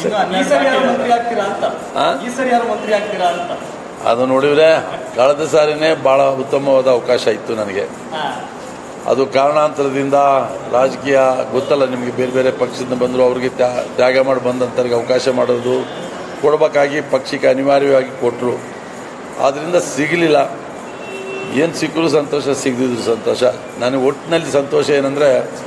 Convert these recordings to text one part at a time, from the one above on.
ಈ ಸರಿ ಯಾರು ಮಂತ್ರಿ ಆಗ್ತೀರಾ ಅಂತ ಆ? ಈ ಸರಿ ಯಾರು ಮಂತ್ರಿ ಆಗ್ತೀರಾ ಅಂತ ಅದು ನೋಡಿದ್ರೆ ಕಳೆದ ಸಾರಿನೇ ಬಹಳ ಉತ್ತಮವಾದ ಅವಕಾಶ ಇತ್ತು ನನಗೆ ಹಾ. ಅದು ಕಾರಣಾಂತರದಿಂದ ರಾಜಕೀಯ ಗೊತ್ತಲ್ಲ ನಿಮಗೆ ಬೇರೆ ಬೇರೆ ಪಕ್ಷದಿಂದ ಬಂದರು ಅವ್ರಿಗೆ ತ್ಯಾ- ತ್ಯಾಗ ಮಾಡಿ ಬಂದಂಥವ್ರಿಗೆ ಅವಕಾಶ ಮಾಡೋದು ಕೊಡಬೇಕಾಗಿ ಪಕ್ಷಕ್ಕೆ ಅನಿವಾರ್ಯವಾಗಿ ಕೊಟ್ಟರು ಆದ್ದರಿಂದ ಸಿಗಲಿಲ್ಲ ಏನು ಸಿಕ್ಕರೂ ಸಂತೋಷ ಸಿಗದಿದ್ರು ಸಂತೋಷ ನನಗೆ ಒಟ್ಟಿನಲ್ಲಿ ಸಂತೋಷ ಏನಂದರೆ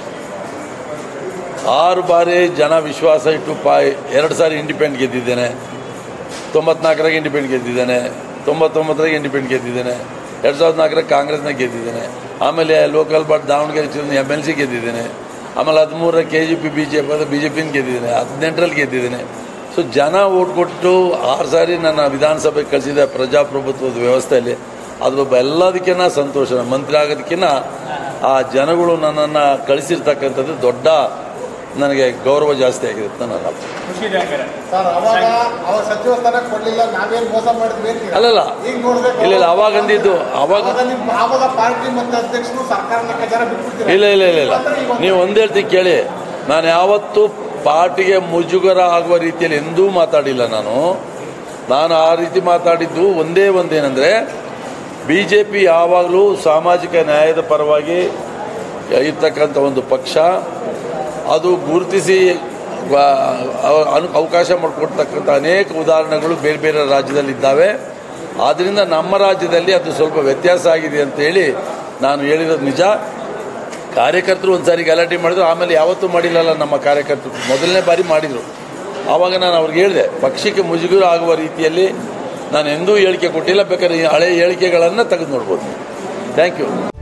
ಆರು ಬಾರಿ ಜನ ವಿಶ್ವಾಸ ಇಟ್ಟು ಪಾ ಎರಡು ಸಾರಿ ಇಂಡಿಪೆಂಡೆಂಟ್ ಗೆದ್ದಿದ್ದೇನೆ ತೊಂಬತ್ನಾಲ್ಕರಾಗ ಇಂಡಿಪೆಂಡೆಂಟ್ ಗೆದ್ದಿದ್ದೇನೆ ತೊಂಬತ್ತೊಂಬತ್ತರಾಗ ಇಂಡಿಪೆಂಡೆಂಟ್ ಗೆದ್ದಿದ್ದೇನೆ ಎರಡು ಸಾವಿರದ ನಾಲ್ಕರಾಗ ಕಾಂಗ್ರೆಸ್ನಾಗ ಗೆದ್ದಿದ್ದೇನೆ ಆಮೇಲೆ ಲೋಕಲ್ ಬಾಟ್ ದಾವಣಗೆರೆ ಚುನಾವಣೆ ಎಮ್ ಎಲ್ ಸಿ ಗೆದ್ದಿದ್ದೇನೆ ಆಮೇಲೆ ಹದಿಮೂರರ K J P B J P B J ಪಿನ ಗೆದ್ದಿದ್ದೇನೆ ಹದಿನೆಂಟರಲ್ಲಿ ಗೆದ್ದಿದ್ದೇನೆ ಸೊ ಜನ ಓಟ್ ಕೊಟ್ಟು ಆರು ಸಾರಿ ನನ್ನ ವಿಧಾನಸಭೆಗೆ ಕಳಿಸಿದ ಪ್ರಜಾಪ್ರಭುತ್ವದ ವ್ಯವಸ್ಥೆಯಲ್ಲಿ ಅದು ಎಲ್ಲದಕ್ಕಿಂತ ಸಂತೋಷ ಮಂತ್ರಿ ಆಗೋದಕ್ಕಿಂತ ಆ ಜನಗಳು ನನ್ನನ್ನು ಕಳಿಸಿರ್ತಕ್ಕಂಥದ್ದು ದೊಡ್ಡ ನನಗೆ ಗೌರವ ಜಾಸ್ತಿ ಆಗಿರುತ್ತೆ ನನ್ನ ಅರ್ಥ ಖುಷಿ ಇದೆ ಹಂಗಾರೆ ಸರ್ ಅವಾಗ ಅವ್ರ ಸಚಿವ ಸ್ಥಾನ ಕೊಡ್ಲಿಲ್ಲ ನಾವೇನ್ ಮೋಸ ಮಾಡಿದ್ವಿ ಅಂತೀರ? ಅಲ್ಲಲ್ಲ ಈಗ ನೋಡಿದ್ರೆ ಇಲ್ಲ ಇಲ್ಲ ಅವಾಗ ಅಂದಿದ್ದು ಅವಾಗ ಅವಾಗ ನಿಮ್ ಅವಾಗ ಪಾರ್ಟಿ ಮತ್ತೆ ಅಧ್ಯಕ್ಷರು ಸರ್ಕಾರ ಲೆಕ್ಕಾಚಾರ ಬಿಟ್ಬಿಡ್ತೀರ ಇಲ್ಲ ಇಲ್ಲ ಇಲ್ಲ ಇಲ್ಲ ನೀವು ಒಂದೇ ಹೇಳ್ತೀನಿ ಕೇಳಿ ನಾನು ಯಾವತ್ತೂ ಪಾರ್ಟಿಗೆ ಮುಜುಗರ ಆಗುವ ರೀತಿಯಲ್ಲಿ ಎಂದೂ ಮಾತಾಡಿಲ್ಲ ನಾನು ನಾನು ಆ ರೀತಿ ಮಾತಾಡಿದ್ದು ಒಂದೇ ಒಂದೇನೆಂದರೆ ಬಿ ಜೆ ಪಿ ಯಾವಾಗಲೂ ಸಾಮಾಜಿಕ ನ್ಯಾಯದ ಪರವಾಗಿ ಇರ್ತಕ್ಕಂಥ ಒಂದು ಪಕ್ಷ ಅದು ಗುರುತಿಸಿ ವ- ಅವ- ಅನು ಅವಕಾಶ ಮಾಡಿಕೊಡ್ತಕ್ಕಂಥ ಅನೇಕ ಉದಾಹರಣೆಗಳು ಬೇರೆ ಬೇರೆ ರಾಜ್ಯದಲ್ಲಿ ಇದ್ದಾವೆ ಆದ್ದರಿಂದ ನಮ್ಮ ರಾಜ್ಯದಲ್ಲಿ ಅದು ಸ್ವಲ್ಪ ವ್ಯತ್ಯಾಸ ಆಗಿದೆ ಅಂತೇಳಿ ನಾನು ಹೇಳಿರೋದು ನಿಜ ಕಾರ್ಯಕರ್ತರು ಒಂದ್ಸಾರಿ ಗಲಾಟೆ ಮಾಡಿದ್ರು ಆಮೇಲೆ ಯಾವತ್ತೂ ಮಾಡಿಲ್ಲಲ್ಲ ನಮ್ಮ ಕಾರ್ಯಕರ್ತರು ಮೊದಲನೇ ಬಾರಿ ಮಾಡಿದರು ಆವಾಗ ನಾನು ಅವ್ರಿಗೆ ಹೇಳಿದೆ ಪಕ್ಷಕ್ಕೆ ಮುಜುಗರ ಆಗುವ ರೀತಿಯಲ್ಲಿ ನಾನು ಎಂದೂ ಹೇಳಿಕೆ ಕೊಟ್ಟಿಲ್ಲ ಬೇಕಾದ್ರೆ ಈ ಹಳೆ ಹೇಳಿಕೆಗಳನ್ನು ತೆಗೆದು ನೋಡ್ಬೋದು ಥ್ಯಾಂಕ್ ಯು